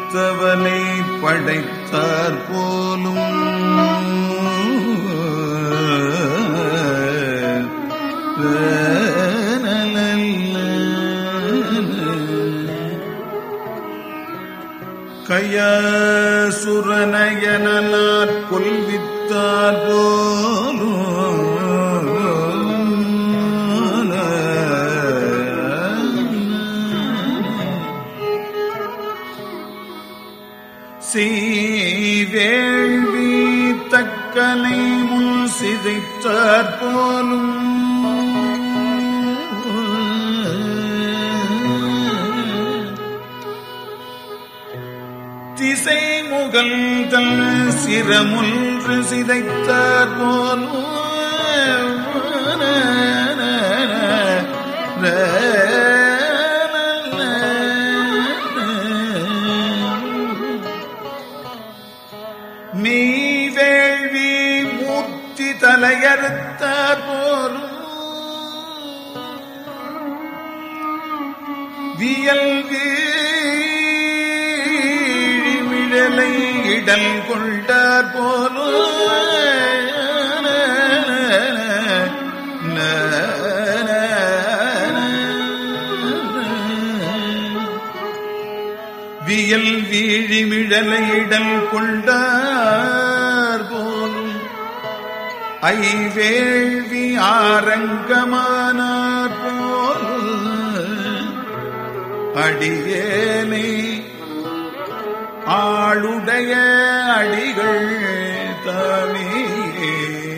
படைத்தவனை படைத்தார் போலும் கையசுரனயனார் கொல்வித்தார் போலும் சீவேள்வி தக்கனை முன் சிதைத்தார் போலும் திசை முகல்கள் சிரமுன்று சிதைத்தார் போலும் நீ வேள்வி மூர்த்தி தலையறுத்தார் போலும் வியல்கு மிழலை இடல் கொண்டார் போலும் வியல் வீழிமிழலையிடல் கொண்டார் போலும் ஐவேள்வி ஆரங்கமானார் போல் அடியேனை ஆளுடைய அடிகள் தாமே